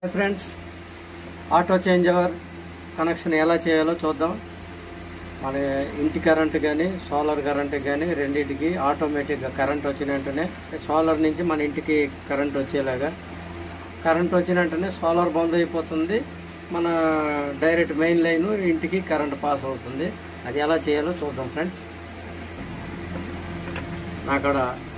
Hi friends auto change over connection ఎలా చేయాలో చూద్దాం మన ఇంటి కరెంట్ కానీ సోలార్ కరెంట్ కానీ రెండింటికి ఆటోమేటిక్గా కరెంట్ వచ్చిన వెంటనే సోలార్ నుంచి మన ఇంటికి కరెంట్ వచ్చేలాగా కరెంట్ వచ్చిన వెంటనే సోలార్ బంద్ అయిపోతుంది మన డైరెక్ట్ మెయిన్ లైన్ ఇంటికి కరెంట్ పాస్ అవుతుంది అది ఎలా చేయాలో చూద్దాం ఫ్రెండ్స్ నాకడ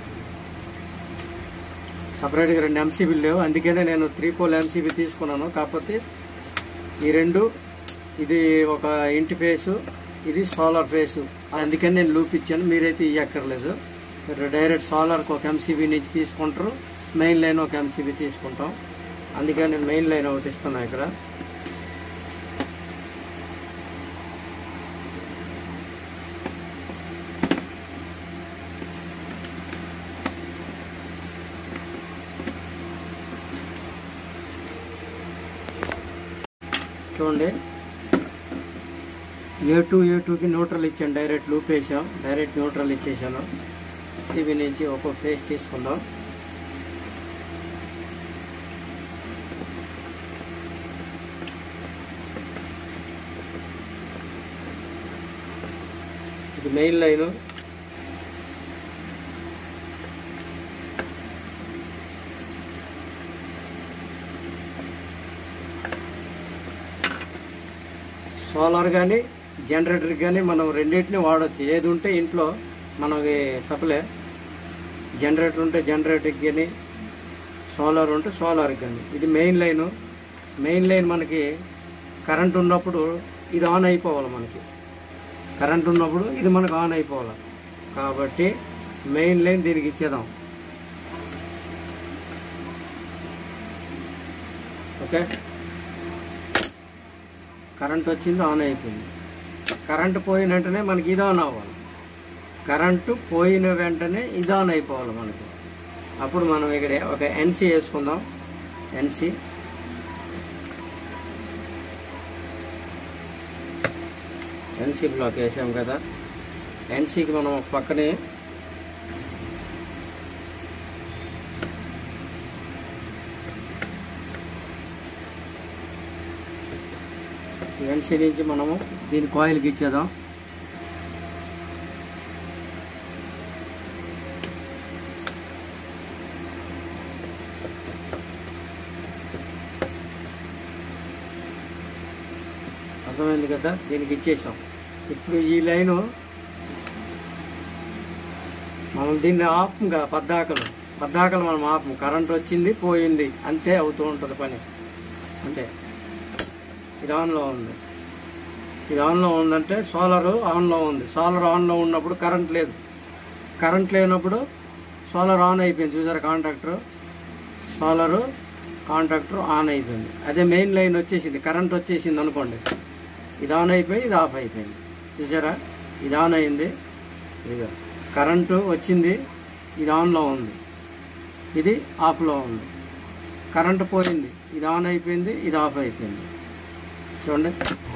సపరేట్గా రెండు ఎంసీబీలు లేవు అందుకనే నేను త్రీ పోల్ ఎంసీబీ తీసుకున్నాను కాకపోతే ఈ రెండు ఇది ఒక ఇంటి ఫేసు ఇది సోలార్ ఫేసు అందుకని నేను లూప్ ఇచ్చాను మీరైతే ఇవ్వక్కర్లేదు మీరు డైరెక్ట్ సోలార్కి ఒక ఎంసీబీ నుంచి తీసుకుంటారు మెయిన్ లైన్ ఒక ఎంసీబీ తీసుకుంటాం అందుకని నేను మెయిన్ లైన్ ఒకటి ఇస్తున్నా ఇక్కడ చూడండి ఏ టూ ఏ టూకి న్యూట్రల్ ఇచ్చాను డైరెక్ట్ లూప్ వేసాం డైరెక్ట్ న్యూట్రల్ ఇచ్చేసాను సిబి నుంచి ఒక్కొక్క ఫేస్ తీసుకుందాం ఇది మెయిన్ లైను సోలార్ కానీ జనరేటర్ కానీ మనం రెండింటిని వాడచ్చు ఏది ఉంటే ఇంట్లో మనకి సప్లై జనరేటర్ ఉంటే జనరేటర్కి కానీ సోలార్ ఉంటే సోలార్కి కానీ ఇది మెయిన్ లైను మెయిన్ లైన్ మనకి కరెంట్ ఉన్నప్పుడు ఇది ఆన్ అయిపోవాలి మనకి కరెంట్ ఉన్నప్పుడు ఇది మనకు ఆన్ అయిపోవాలి కాబట్టి మెయిన్ లైన్ దీనికి ఇచ్చేద్దాం ఓకే కరెంట్ వచ్చింది ఆన్ అయిపోయింది కరెంటు పోయిన వెంటనే మనకి ఇది ఆన్ అవ్వాలి కరెంటు పోయిన వెంటనే ఇది ఆన్ అయిపోవాలి మనకి అప్పుడు మనం ఇక్కడ ఒక ఎన్సీ వేసుకుందాం ఎన్సీ ఎన్సీ బ్లాక్ వేసాం కదా ఎన్సీకి మనం ఒక పక్కనే ఎన్సీ నుంచి మనము దీని కాయిల్కి ఇచ్చేద్దాం అర్థమైంది కదా దీనికి ఇచ్చేసాం ఇప్పుడు ఈ లైను మనం దీన్ని ఆపం కదా పద్దాకలు పద్దాకలు మనం ఆపం కరెంట్ వచ్చింది పోయింది అంతే అవుతూ ఉంటుంది పని అంతే ఇది ఆన్లో ఉంది ఇది ఆన్లో ఉందంటే సోలార్ ఆన్లో ఉంది సోలార్ ఆన్లో ఉన్నప్పుడు కరెంట్ లేదు కరెంట్ లేనప్పుడు సోలార్ ఆన్ అయిపోయింది చూసారా కాంట్రాక్టర్ సోలారు కాంట్రాక్టర్ ఆన్ అయిపోయింది అదే మెయిన్ లైన్ వచ్చేసింది కరెంట్ వచ్చేసింది అనుకోండి ఇది ఆన్ అయిపోయి ఇది ఆఫ్ అయిపోయింది చూసారా ఇది ఆన్ అయింది ఇదిగో కరెంటు వచ్చింది ఇది ఆన్లో ఉంది ఇది ఆఫ్లో ఉంది కరెంటు పోయింది ఇది ఆన్ అయిపోయింది ఇది ఆఫ్ అయిపోయింది చూడండి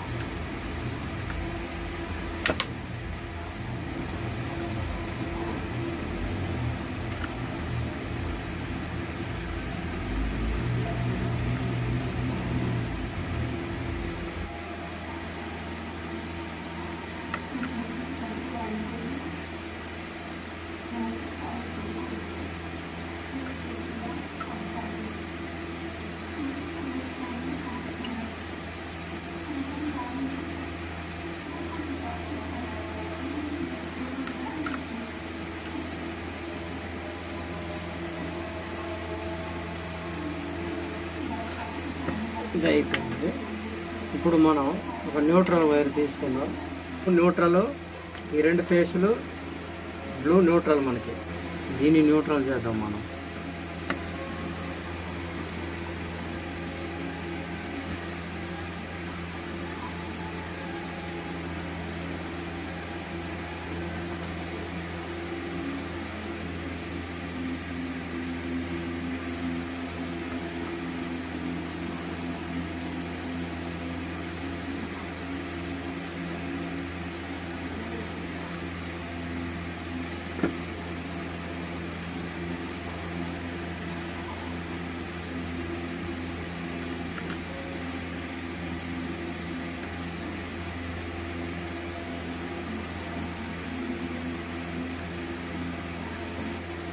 ఇది అయిపోయింది ఇప్పుడు మనం ఒక న్యూట్రల్ వైర్ తీసుకుందాం న్యూట్రల్ ఈ రెండు ఫేసులు బ్లూ న్యూట్రల్ మనకి దీన్ని న్యూట్రల్ చేద్దాం మనం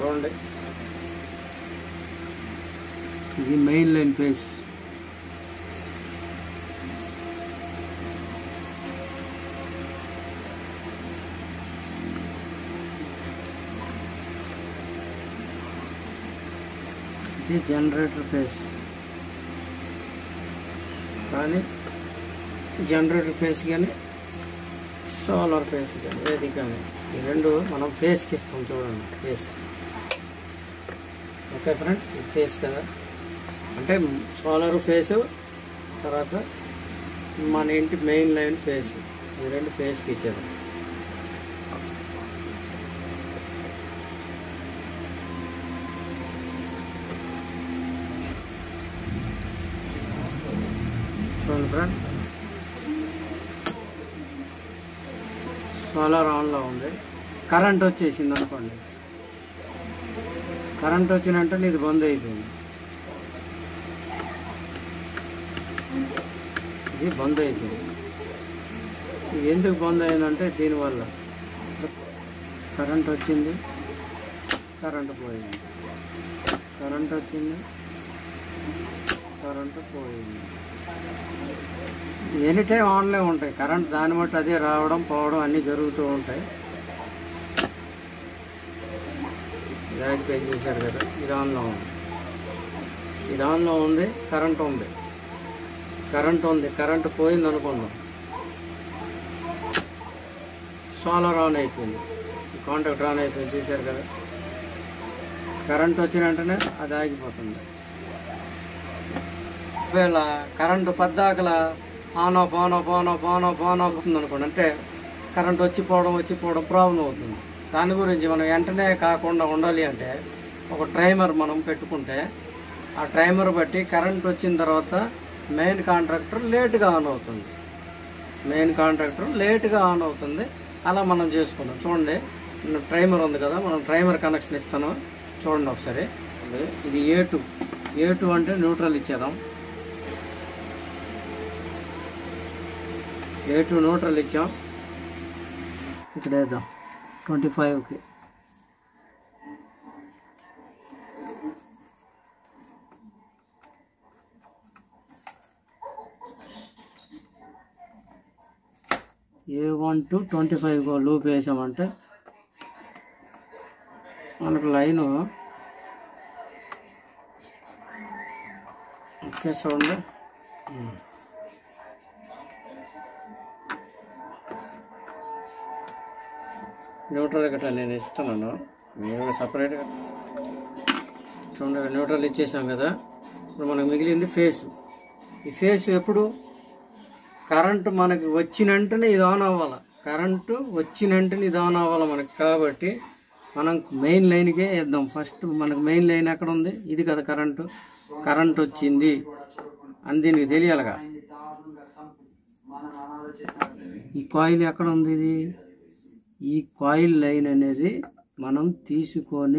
చూడండి ఇది మెయిన్ లైన్ ఫేస్ ఇది జనరేటర్ ఫేస్ కానీ జనరేటర్ ఫేస్ కానీ సోలార్ ఫేస్ కానీ ఏది కానీ ఈ రెండు మనం ఫేస్కి ఇస్తాం చూడండి ఫేస్ ఓకే ఫ్రెండ్స్ ఇది ఫేస్ కదా అంటే సోలార్ ఫేస్ తర్వాత మన ఇంటి మెయిన్ లైన్ ఫేస్ ఈ రెండు ఫేస్కి ఇచ్చారు చూడండి ఫ్రెండ్ సోలార్ ఆన్లో ఉంది కరెంట్ వచ్చేసింది అనుకోండి కరెంట్ వచ్చినంటే ఇది బంద్ అయిపోయింది ఇది బంద్ అయిపోయింది ఇది ఎందుకు బంద్ అయిందంటే దీనివల్ల కరెంట్ వచ్చింది కరెంట్ పోయింది కరెంట్ వచ్చింది కరెంట్ పోయింది ఎనీ టైం ఆన్లో ఉంటాయి కరెంట్ దాన్ని బట్టి అదే రావడం పోవడం అన్నీ జరుగుతూ ఉంటాయి బ్యాగ్ పే చేశారు కదా ఇది ఆన్లో ఉంది ఇది ఆన్లో ఉంది కరెంట్ ఉంది కరెంట్ ఉంది కరెంట్ పోయింది అనుకుందాం సోలార్ ఆన్ అయిపోయింది కాంటాక్ట్ ఆన్ అయిపోయింది చూశారు కదా కరెంట్ వచ్చిన వెంటనే అది ఆగిపోతుంది ఒకవేళ కరెంటు పద్దాకల on off on off on off on off on off అవుతుంది అనుకోండి అంటే కరెంట్ వచ్చిపోవడం వచ్చిపోవడం ప్రాబ్లం అవుతుంది దాని గురించి మనం వెంటనే కాకుండా ఉండాలి అంటే ఒక టైమర్ మనం పెట్టుకుంటే ఆ టైమర్ బట్టి కరెంట్ వచ్చిన తర్వాత మెయిన్ కాంట్రాక్టర్ లేట్గా ఆన్ అవుతుంది మెయిన్ కాంట్రాక్టర్ లేట్గా ఆన్ అవుతుంది అలా మనం చేసుకుందాం చూడండి ట్రైమర్ ఉంది కదా మనం ట్రైమర్ కనెక్షన్ ఇస్తాను చూడండి ఒకసారి ఇది ఏ టూ ఏ టూ అంటే న్యూట్రల్ ఇచ్చేద్దాం ఏ టూ న్యూట్రల్ ఇచ్చాం ఇక్కడ వేద్దాం ట్వంటీ ఫైవ్కి A one to twenty five loop వేసామంటే మనకు లైను ఓకే చూడండి ఉమ్. న్యూట్రల్ గట్రా నేను ఇస్తున్నాను మీరు సపరేట్గా చూడండి న్యూట్రల్ ఇచ్చేసాం కదా ఇప్పుడు మనకు మిగిలింది ఫేస్ ఈ ఫేస్ ఎప్పుడు కరెంటు మనకి వచ్చిన వెంటనే ఇది ఆన్ అవ్వాలి కరెంటు వచ్చిన వెంటనే ఇది ఆన్ అవ్వాలి మనకి కాబట్టి మనం మెయిన్ లైన్కే వేద్దాం ఫస్ట్ మనకు మెయిన్ లైన్ ఎక్కడ ఉంది ఇది కదా కరెంటు కరెంట్ వచ్చింది అని దీనికి తెలియాలిగా ఈ కాయిల్ ఎక్కడ ఉంది ఇది ఈ కాయిల్ లైన్ అనేది మనం తీసుకొని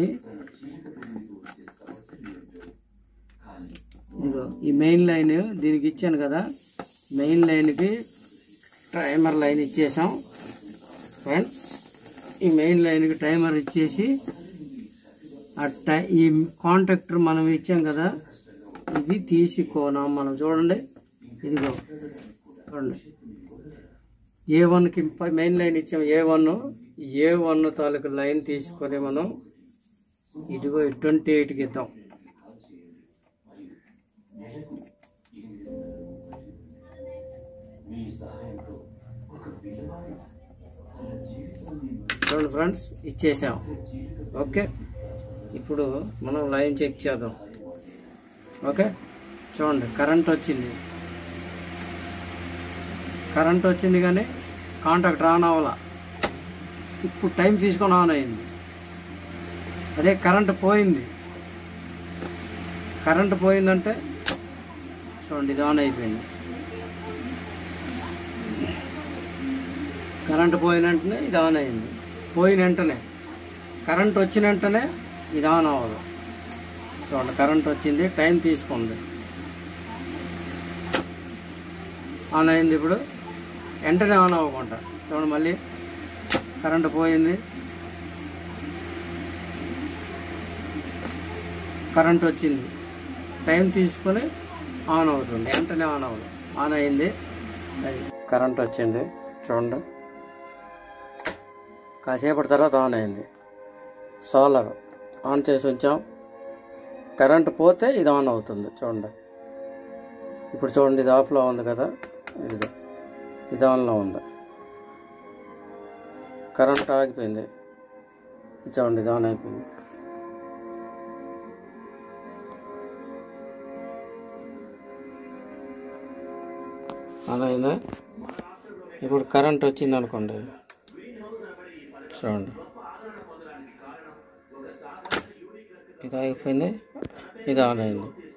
ఇదిగో ఈ మెయిన్ లైన్ దీనికి ఇచ్చాను కదా మెయిన్ లైన్కి టైమర్ లైన్ ఇచ్చేసాం ఫ్రెండ్స్ ఈ మెయిన్ లైన్కి టైమర్ ఇచ్చేసి ఆ టై ఈ కాంటాక్టర్ మనం ఇచ్చాం కదా ఇది తీసుకోనాం మనం చూడండి ఇదిగో చూడండి ఏ వన్కి మెయిన్ లైన్ ఇచ్చాం ఏ వన్ ఏ వన్ తాలూకు లైన్ తీసుకొని మనం ఇదిగో ట్వంటీ ఎయిట్కి ఇద్దాం చూడండి ఫ్రెండ్స్ ఇచ్చేసాం ఓకే ఇప్పుడు మనం లైన్ చెక్ చేద్దాం ఓకే చూడండి కరెంట్ వచ్చింది కరెంట్ వచ్చింది కానీ కాంటాక్ట్ ఆన్ అవ్వాల ఇప్పుడు టైం తీసుకొని ఆన్ అయింది అదే కరెంట్ పోయింది కరెంట్ పోయిందంటే చూడండి ఇది ఆన్ అయిపోయింది కరెంట్ పోయిన వెంటనే ఇది ఆన్ అయింది పోయిన వెంటనే కరెంట్ వచ్చిన వెంటనే ఇది ఆన్ అవ్వదు చూడండి కరెంట్ వచ్చింది టైం తీసుకోండి ఆన్ అయింది ఇప్పుడు వెంటనే ఆన్ అవ్వకుండా చూడండి మళ్ళీ కరెంట్ పోయింది కరెంట్ వచ్చింది టైం తీసుకొని ఆన్ అవుతుంది వెంటనే ఆన్ అవ్వదు ఆన్ అయింది అది కరెంట్ వచ్చింది చూడండి కాసేపటి తర్వాత ఆన్ అయింది సోలార్ ఆన్ చేసి ఉంచాం కరెంట్ పోతే ఇది ఆన్ అవుతుంది చూడండి ఇప్పుడు చూడండి ఇది ఆఫ్లో ఉంది కదా ఇది ఇది ఆన్లో ఉంది కరెంట్ ఆగిపోయింది ఇది చూడండి ఇది ఆన్ అయిపోయింది ఆన్ అయిందా ఇప్పుడు కరెంట్ వచ్చింది అనుకోండి చూడండి ఇది అయిపోయింది ఇది ఆన్ అయింది